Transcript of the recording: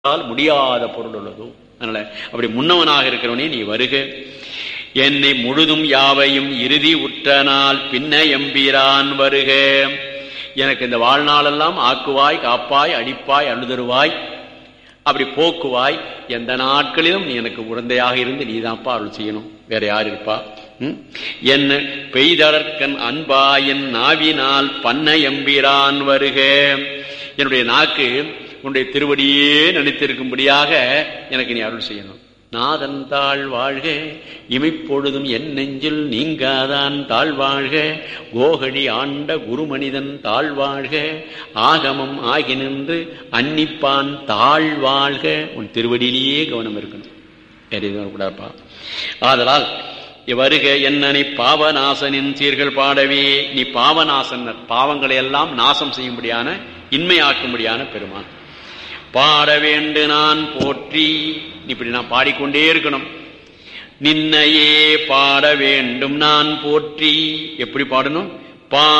உன்னால் முடியாத பொருள் உள்ளதோ அதனால அப்படி முன்னவனாக இருக்கிறவனே நீ வருக என்னை முழுதும் யாவையும் இறுதி உற்ற நாள் பின்ன எம்பீரான் வருக எனக்கு இந்த வாழ்நாளெல்லாம் ஆக்குவாய் காப்பாய் அடிப்பாய் அழுதருவாய் அப்படி போக்குவாய் எந்த நாட்களிலும் நீ எனக்கு உடந்தையாக இருந்து நீதான்ப்பா அருள் செய்யணும் வேற யார் இருப்பா ம்? என்ன பெய்தளர்க்கன் அன்பா என் நாவினால் பண்ண எம்பிரான் வருக என்னுடைய நாக்கு உன்னுடைய திருவடியே நினைத்திருக்கும்படியாக எனக்கு நீ அருள் செய்யணும் நாதன் தாழ் வாழ்க இமைப்பொழுதும் என் நெஞ்சில் நீங்காதான் தாழ்வாழ்க கோகடி ஆண்ட குருமனிதன் தாழ்வாழ்க ஆகமம் ஆகி நின்று அன்னிப்பான் தாழ்வாழ்க உன் திருவடியிலேயே கவனம் இருக்கணும் வேற எதுவும் கூடாப்பா ஆதலால் வருக என்னனை பாவநாசனின் சீர்கள் பாடவே நீ பாவநாசனர் பாவங்களை எல்லாம் நாசம் செய்யும்படியான இன்மையாக்கும்படியான பெருமான் பாட வேண்டு நான் போற்றி இப்படி நான் பாடிக்கொண்டே இருக்கணும் நின்னையே பாட வேண்டும் நான் போற்றி எப்படி பாடணும் பா